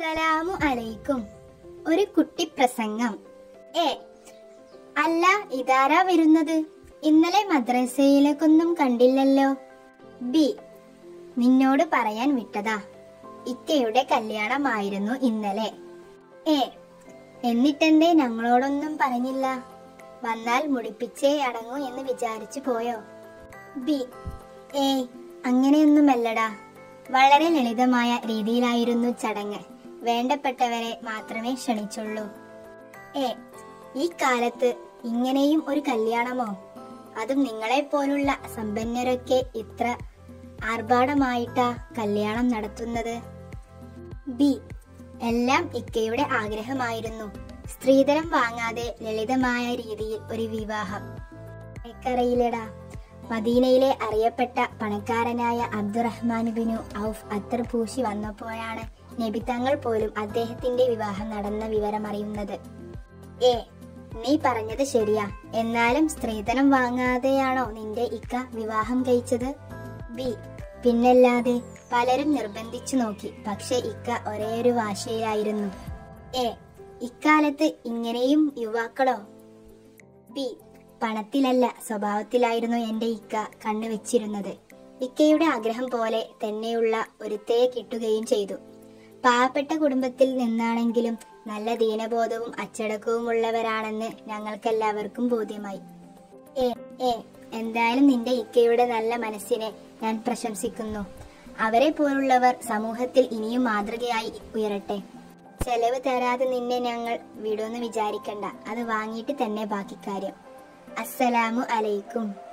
അസ്സലാമു അലൈക്കും ഒരു കുട്ടി പ്രസംഗം ഏ അല്ല ഇതാരാ വരുന്നത് ഇന്നലെ മദ്രസയിലേക്കൊന്നും കണ്ടില്ലല്ലോ ബി നിന്നോട് പറയാൻ വിട്ടതാ ഇക്കയുടെ കല്യാണമായിരുന്നു ഇന്നലെ ഏ എന്നിട്ടെന്തേ ഞങ്ങളോടൊന്നും പറഞ്ഞില്ല വന്നാൽ മുടിപ്പിച്ചേ അടങ്ങൂ എന്ന് വിചാരിച്ചു പോയോ ബി ഏയ് അങ്ങനെയൊന്നുമല്ലടാ വളരെ ലളിതമായ രീതിയിലായിരുന്നു ചടങ്ങ് വേണ്ടപ്പെട്ടവരെ മാത്രമേ ക്ഷണിച്ചുള്ളൂ ഏ ഈ കാലത്ത് ഇങ്ങനെയും ഒരു കല്യാണമോ അതും നിങ്ങളെ പോലുള്ള സമ്പന്നരൊക്കെ ഇത്ര ആർഭാടമായിട്ടാ കല്യാണം നടത്തുന്നത് ബി എല്ലാം ഇക്കയുടെ ആഗ്രഹമായിരുന്നു സ്ത്രീധനം വാങ്ങാതെ ലളിതമായ രീതിയിൽ ഒരു വിവാഹം എനിക്കറിയില്ലടാ മദീനയിലെ അറിയപ്പെട്ട പണക്കാരനായ അബ്ദുറഹ്മാൻ ബിനു ഔഫ് അത്തർ പൂശി വന്നപ്പോഴാണ് നബി തങ്ങൾ പോലും അദ്ദേഹത്തിന്റെ വിവാഹം നടന്ന വിവരം അറിയുന്നത് ഏ നീ പറഞ്ഞത് ശരിയാ എന്നാലും സ്ത്രീധനം വാങ്ങാതെയാണോ നിന്റെ ഇക്ക വിവാഹം കഴിച്ചത് ബി പിന്നല്ലാതെ പലരും നിർബന്ധിച്ചു നോക്കി പക്ഷെ ഇക്ക ഒരേയൊരു വാശയിലായിരുന്നു എ ഇക്കാലത്ത് ഇങ്ങനെയും യുവാക്കളോ ബി പണത്തിലല്ല സ്വഭാവത്തിലായിരുന്നു എന്റെ ഇക്ക കണ്ണുവെച്ചിരുന്നത് ഇക്കയുടെ ആഗ്രഹം പോലെ തന്നെയുള്ള ഒരുത്തയെ കിട്ടുകയും ചെയ്തു പാവപ്പെട്ട കുടുംബത്തിൽ നിന്നാണെങ്കിലും നല്ല ദീനബോധവും അച്ചടക്കവും ഉള്ളവരാണെന്ന് ഞങ്ങൾക്കെല്ലാവർക്കും ബോധ്യമായി ഏ ഏ എന്തായാലും നിന്റെ ഇക്കയുടെ നല്ല മനസ്സിനെ ഞാൻ പ്രശംസിക്കുന്നു അവരെ പോലുള്ളവർ സമൂഹത്തിൽ ഇനിയും മാതൃകയായി ഉയരട്ടെ ചെലവ് തരാതെ നിന്നെ ഞങ്ങൾ വിടുമെന്ന് വിചാരിക്കണ്ട അത് വാങ്ങിയിട്ട് തന്നെ ബാക്കി കാര്യം അസ്സലാമു അലൈക്കും